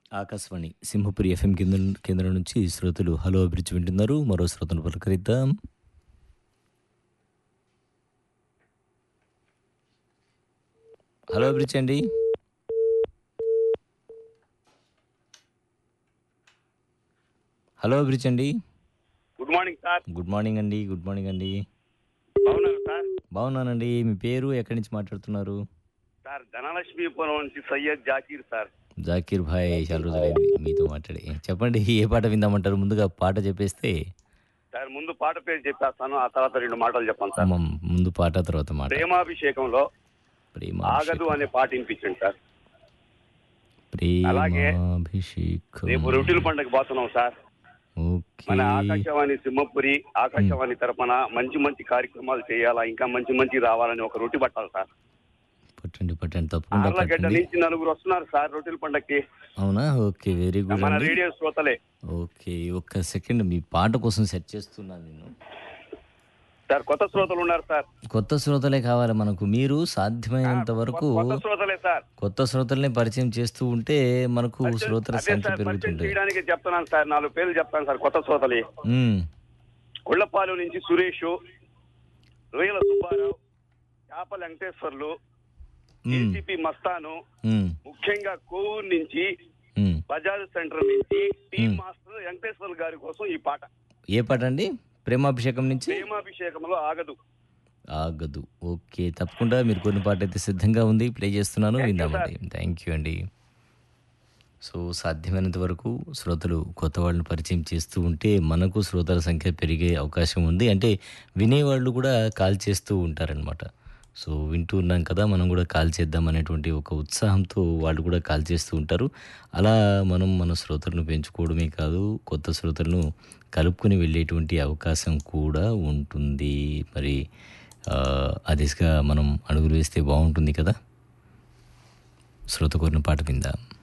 Akashvani Simhapuri FM కేంద్రం కేంద్రం నుంచి శ్రోతలు హలో అభిరుచి వింటున్నారు మరో శ్రోతను పలకరిద్దాం హలో అభిరుచి అండి హలో అభిరుచి అండి good morning sir good morning అండి గుడ్ మార్నింగ్ అండి బాగున్నారు సార్ బాగున్నానండి మీ పేరు ఎక్కడి నుంచి మాట్లాడుతున్నారు సార్ ధనలక్ష్మీపురం నుంచి సయ్యద్ జాకీర్ సార్ జాకీర్ భాయ్ చాలా రోజులైంది మీతో మాట్లాడి చెప్పండి ఏ పాట విందామంటారు ముందుగా పాట చెప్పేస్తే సార్ ముందు పాట పేరు చెప్పేస్తాను ఆ తర్వాత రెండు మాటలు చెప్పాను సార్ అమ్మం, ముందు పాట తర్వాత మాట ప్రేమాభిషేకంలో ప్రేమ ఆగదు అనే పాట వినిపించండి సార్ అలాగే ప్రేమాభిషేకం రేపు రొట్టెల పండుగ పోతున్నాం సార్ ఓకే మన ఆకాశవాణి సింహపురి ఆకాశవాణి తరపున మంచి మంచి కార్యక్రమాలు చేయాలా ఇంకా మంచి మంచి రావాలని ఒక రొట్టి పట్టాలి సార్ పట్టండి పట్టండి తప్పకుండా ఆర్లగడ్డ పట్టండి నుంచి నలుగురు వస్తున్నారు సార్ రొట్టెల పండగకి అవునా ఓకే వెరీ గుడ్ మన అండి రేడియో శ్రోతలే ఓకే ఒక్క సెకండ్ మీ పాట కోసం సెట్ చేస్తున్నాను నేను సార్ కొత్త శ్రోతలు ఉన్నారు సార్ కొత్త శ్రోతలే కావాలి మనకు మీరు సాధ్యమైనంత వరకు కొత్త శ్రోతలే సార్ కొత్త శ్రోతల్ని పరిచయం చేస్తూ ఉంటే మనకు శ్రోతల అదే సంఖ్య సార్ పరిచయం పెరుగుతుంటాయి చేయడానికి చెప్తున్నాను సార్ నాలుగు పేర్లు చెప్తాను సార్ కొత్త శ్రోతలే ఉమ్, కొళ్లపాలెం నుంచి సురేష్ రొయ్యల సుబ్బారావు చేపల వెంకటేశ్వర్లు ఉమ్, ఏసీపీ మస్తాను ఉమ్, ముఖ్యంగా కోవూరు నుంచి ఉమ్. బజాజ్ సెంటర్ నుంచి టీ మాస్టర్ వెంకటేశ్వర్ గారి కోసం ఈ పాట ఏ పాట అండి ప్రేమాభిషేకం నుంచి ప్రేమాభిషేకంలో ఆగదు ఆగదు ఓకే తప్పకుండా మీరు కొన్ని పాట అయితే సిద్ధంగా ఉంది ప్లే చేస్తున్నాను విందామండి థ్యాంక్ యూ అండి సో సాధ్యమైనంత వరకు శ్రోతలు కొత్త వాళ్ళని పరిచయం చేస్తూ ఉంటే మనకు శ్రోతల సంఖ్య పెరిగే అవకాశం ఉంది అంటే వినేవాళ్ళు కూడా కాల్ చేస్తూ ఉంటారనమాట సో వింటూ ఉన్నాం కదా మనం కూడా కాల్ చేద్దాం అనేటువంటి ఒక ఉత్సాహంతో వాళ్ళు కూడా కాల్ చేస్తూ ఉంటారు అలా మనం మన శ్రోతలను పెంచుకోవడమే కాదు కొత్త శ్రోతలను కలుపుకొని వెళ్ళేటువంటి అవకాశం కూడా ఉంటుంది మరి ఆ, ఆ దిశగా మనం అడుగులు వేస్తే బాగుంటుంది కదా శ్రోత కోరిన పాట విందాం